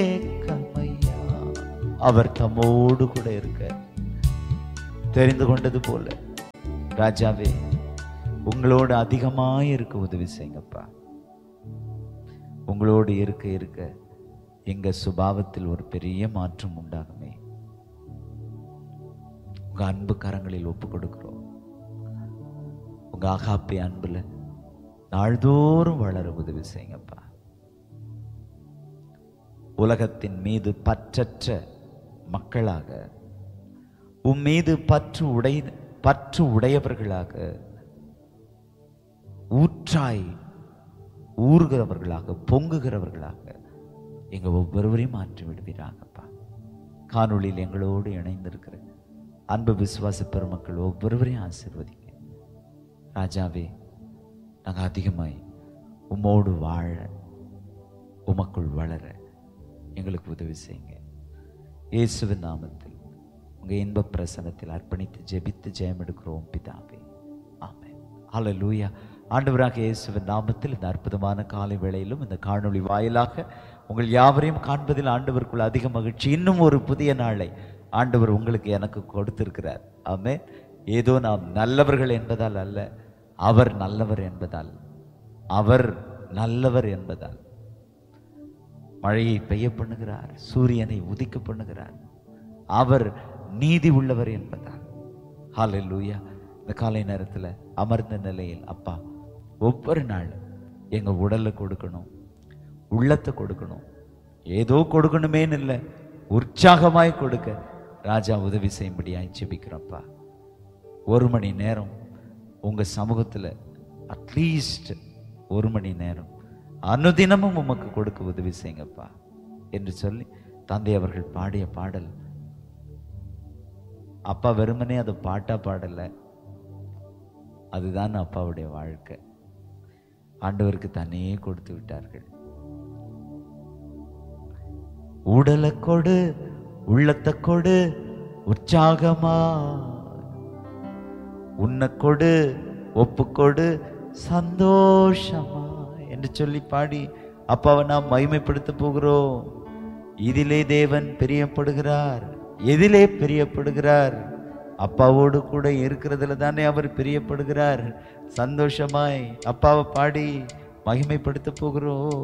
அபிஷேகமையா அவர் தம்மோடு கூட இருக்க தெரிந்து கொண்டது போல ராஜாவே உங்களோடு அதிகமாய் இருக்க உதவி செய்யுங்கப்பா உங்களோடு இருக்க இருக்க எங்க சுபாவத்தில் ஒரு பெரிய மாற்றம் உண்டாகுமே உங்க அன்பு கரங்களில் ஒப்பு கொடுக்கிறோம் உங்க அகாப்பி அன்புல நாள்தோறும் வளர உதவி செய்யுங்கப்பா உலகத்தின் மீது பற்றற்ற மக்களாக உம் மீது பற்று உடை பற்று உடையவர்களாக ஊற்றாய் ஊறுகிறவர்களாக பொங்குகிறவர்களாக எங்க ஒவ்வொருவரையும் மாற்றி விடுவீராகப்பா காணொளியில் எங்களோடு இணைந்திருக்கிற அன்பு விசுவாச பெருமக்கள் ஒவ்வொருவரையும் ஆசீர்வதிங்க ராஜாவே நாங்கள் அதிகமாய் உம்மோடு வாழ உமக்குள் வளர எங்களுக்கு உதவி செய்யுங்க இயேசுவின் நாமத்தில் உங்க இன்ப பிரசனத்தில் அர்ப்பணித்து ஜெபித்து ஜெயம் எடுக்கிறோம் பிதாவே ஆமென் ஹalleluya ஆண்டவராக இயேசுவின் நாமத்தில் இந்த அற்புதமான காலை வேளையிலும் இந்த காணொளி வாயிலாக உங்கள் யாவரையும் காண்பதில் ஆண்டவருக்குள் அதிக மகிழ்ச்சி இன்னும் ஒரு புதிய நாளை ஆண்டவர் உங்களுக்கு எனக்கு கொடுத்திருக்கிறார் ஆமே ஏதோ நாம் நல்லவர்கள் என்பதால் அல்ல அவர் நல்லவர் என்பதால் அவர் நல்லவர் என்பதால் மழையை பெய்ய பண்ணுகிறார் சூரியனை உதிக்க பண்ணுகிறார் அவர் நீதி உள்ளவர் என்பதால் ஹalleluya இந்த காலை நேரத்தில் அமர்ந்த நிலையில் அப்பா ஒவ்வொரு நாளும் எங்க உடலை கொடுக்கணும் உள்ளத்தை கொடுக்கணும் ஏதோ கொடுக்கணுமேன்னு இல்லை உற்சாகமாய் கொடுக்க ராஜா உதவி செய்யும்படியாய் ஜெபிக்கிறோம்ப்பா ஒரு மணி நேரம் உங்க சமூகத்துல அட்லீஸ்ட் ஒரு மணி நேரம் அனுதினமும் உமக்கு கொடுக்க உதவி செய்யுங்கப்பா என்று சொல்லி தந்தை அவர்கள் பாடிய பாடல் அப்பா வெறுமனே அது பாட்டா பாடல அதுதான் அப்பாவுடைய வாழ்க்கை ஆண்டவருக்கு தன்னையே கொடுத்து விட்டார்கள் உடலை கொடு உள்ளத்தை கொடு உற்சாகமா உன்னை கொடு ஒப்புக்கொடு சந்தோஷமா என்று சொல்லி பாடி அப்பாவை நாம் மகிமைப்படுத்த போகிறோம் இதிலே தேவன் பிரியப்படுகிறார் எதிலே பிரியப்படுகிறார் அப்பாவோடு கூட இருக்கிறதுல தானே அவர் பிரியப்படுகிறார் சந்தோஷமாய் அப்பாவை பாடி மகிமைப்படுத்த போகிறோம்